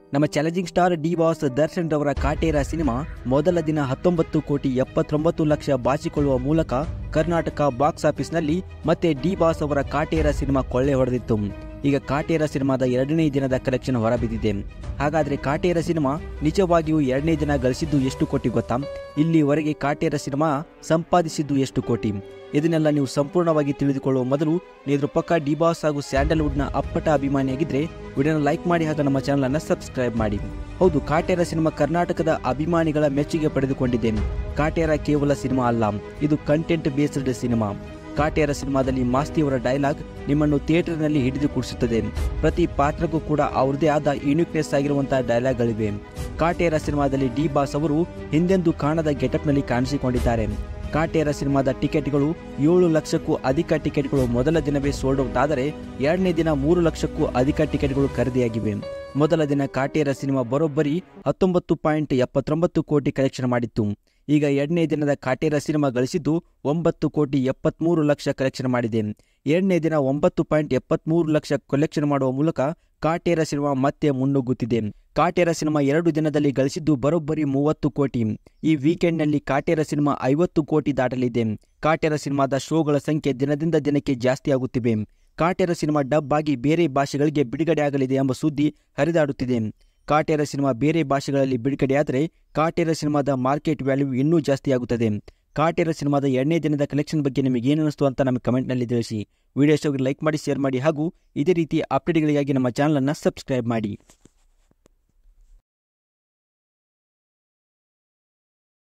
ನಮ್ಮ challenging star D boss Darshan ರವರ Kaatera cinema ಮೊದಲ ದಿನ ಹತ್ತೊಂಬತ್ತು ಕೋಟಿ ಎಪ್ಪತ್ತೊಂಬತ್ತು ಲಕ್ಷ ಬಾಚಿಕೊಳ್ಳುವ ಮೂಲಕ ಕರ್ನಾಟಕ ಬಾಕ್ಸ್ ಆಫೀಸ್ನಲ್ಲಿ ಮತ್ತೆ ಡಿ ಬಾಸ್ ಅವರ ಕಾಟೇರ ಸಿನಿಮಾ ಕೊಳ್ಳೆ ಹೊಡೆದಿತ್ತು ಈಗ ಕಾಟೇರ ಸಿನಿಮಾದ ಎರಡನೇ ದಿನದ ಕಲೆಕ್ಷನ್ ಹೊರಬಿದ್ದಿದೆ ಹಾಗಾದ್ರೆ ಕಾಟೇರ ಸಿನಿಮಾ ನಿಜವಾಗಿಯೂ ಎರಡನೇ ದಿನ ಗಳಿಸಿದ್ದು ಎಷ್ಟು ಕೋಟಿ ಗೊತ್ತಾ ಇಲ್ಲಿವರೆಗೆ ಕಾಟೇರ ಸಿನಿಮಾ ಸಂಪಾದಿಸಿದ್ದು ಎಷ್ಟು ಕೋಟಿ ಇದನ್ನೆಲ್ಲ ನೀವು ಸಂಪೂರ್ಣವಾಗಿ ತಿಳಿದುಕೊಳ್ಳುವ ಮೊದಲು ನೀವು ಇದ್ರ ಪಕ್ಕ ಡಿ ಬಾಸ್ ಹಾಗೂ ಸ್ಯಾಂಡಲ್ವುಡ್ನ ಅಪ್ಪಟ ಅಭಿಮಾನಿಯಾಗಿದ್ದರೆ ವಿಡಿಯೋನ ಲೈಕ್ ಮಾಡಿ ಹಾಗೂ ನಮ್ಮ ಚಾನಲನ್ನು ಸಬ್ಸ್ಕ್ರೈಬ್ ಮಾಡಿ ಹೌದು ಕಾಟೇರ ಸಿನಿಮಾ ಕರ್ನಾಟಕದ ಅಭಿಮಾನಿಗಳ ಮೆಚ್ಚುಗೆ ಪಡೆದುಕೊಂಡಿದೆ ಕಾಟೇರ ಕೇವಲ ಸಿನಿಮಾ ಅಲ್ಲ ಇದು ಕಂಟೆಂಟ್ ಬೇಸ್ಡ್ ಸಿನಿಮಾ ಕಾಟೇರ ಸಿನಿಮಾದಲ್ಲಿ ಮಾಸ್ತಿಯವರ ಡೈಲಾಗ್ ನಿಮ್ಮನ್ನು ಥಿಯೇಟರ್ನಲ್ಲಿ ಹಿಡಿದು ಕೂಡಿಸುತ್ತದೆ ಪ್ರತಿ ಪಾತ್ರಕ್ಕೂ ಕೂಡ ಅವ್ರದೇ ಆದ ಯುನಿಕ್ನೆಸ್ ಆಗಿರುವಂತಹ ಡೈಲಾಗ್ಗಳಿವೆ ಕಾಟೇರ ಸಿನಿಮಾದಲ್ಲಿ ಡಿ ಬಾಸ್ ಅವರು ಹಿಂದೆಂದೂ ಕಾಣದ ಗೆಟಪ್ನಲ್ಲಿ ಕಾಣಿಸಿಕೊಂಡಿದ್ದಾರೆ ಕಾಟೇರ ಸಿನಿಮಾದ ಟಿಕೆಟ್ಗಳು ಏಳು ಲಕ್ಷಕ್ಕೂ ಅಧಿಕ ಟಿಕೆಟ್ಗಳು ಮೊದಲ ದಿನವೇ ಸೋಲ್ಡ್ ಔಟ್ ಆದರೆ ಎರಡನೇ ದಿನ ಮೂರು ಲಕ್ಷಕ್ಕೂ ಅಧಿಕ ಟಿಕೆಟ್ಗಳು ಖರೀದಿಯಾಗಿವೆ ಮೊದಲ ದಿನ ಕಾಟೇರ ಸಿನಿಮಾ ಬರೋಬ್ಬರಿ ಹತ್ತೊಂಬತ್ತು ಪಾಯಿಂಟ್ ಎಪ್ಪತ್ತೊಂಬತ್ತು ಕೋಟಿ ಕಲೆಕ್ಷನ್ ಮಾಡಿತ್ತು ಈಗ ಎರಡನೇ ದಿನದ ಕಾಟೇರ ಸಿನಿಮಾ ಗಳಿಸಿದ್ದು ಒಂಬತ್ತು ಕೋಟಿ ಎಪ್ಪತ್ಮೂರು ಲಕ್ಷ ಕಲೆಕ್ಷನ್ ಮಾಡಿದೆ ಎರಡನೇ ದಿನ ಒಂಬತ್ತು ಪಾಯಿಂಟ್ ಎಪ್ಪತ್ಮೂರು ಲಕ್ಷ ಕಲೆಕ್ಷನ್ ಮಾಡುವ ಮೂಲಕ ಕಾಟೇರ ಸಿನಿಮಾ ಮತ್ತೆ ಮುನ್ನುಗ್ಗುತ್ತಿದೆ ಕಾಟೇರ ಸಿನಿಮಾ ಎರಡು ದಿನದಲ್ಲಿ ಗಳಿಸಿದ್ದು ಬರೋಬ್ಬರಿ ಮೂವತ್ತು ಕೋಟಿ ಈ ವೀಕೆಂಡ್ನಲ್ಲಿ ಕಾಟೇರ ಸಿನಿಮಾ ಐವತ್ತು ಕೋಟಿ ದಾಟಲಿದೆ ಕಾಟೇರ ಸಿನಿಮಾದ ಶೋಗಳ ಸಂಖ್ಯೆ ದಿನದಿಂದ ದಿನಕ್ಕೆ ಜಾಸ್ತಿ ಆಗುತ್ತಿವೆ ಕಾಟೇರ ಸಿನಿಮಾ ಡಬ್ ಆಗಿ ಬೇರೆ ಭಾಷೆಗಳಿಗೆ ಬಿಡುಗಡೆ ಆಗಲಿದೆ ಎಂಬ ಸುದ್ದಿ ಹರಿದಾಡುತ್ತಿದೆ ಕಾಟೇರ ಸಿನಿಮಾ ಬೇರೆ ಭಾಷೆಗಳಲ್ಲಿ ಬಿಡುಗಡೆಯಾದರೆ ಕಾಟೇರ ಸಿನಿಮಾದ ಮಾರ್ಕೆಟ್ ವ್ಯಾಲ್ಯೂ ಇನ್ನೂ ಜಾಸ್ತಿ ಆಗುತ್ತದೆ ಕಾಟೇರ ಸಿನಿಮಾದ ಎರಡನೇ ದಿನದ ಕಲೆಕ್ಷನ್ ಬಗ್ಗೆ ನಿಮಗೆ ಏನು ಅನಿಸ್ತು ಅಂತ ನಮಗೆ ಕಮೆಂಟ್ನಲ್ಲಿ ತಿಳಿಸಿ ವಿಡಿಯೋ ಇಷ್ಟವಾಗಿ ಲೈಕ್ ಮಾಡಿ ಶೇರ್ ಮಾಡಿ ಹಾಗೂ ಇದೇ ರೀತಿ ಅಪ್ಡೇಟ್ಗಳಿಗಾಗಿ ನಮ್ಮ ಚಾನಲನ್ನು ಸಬ್ಸ್ಕ್ರೈಬ್ ಮಾಡಿ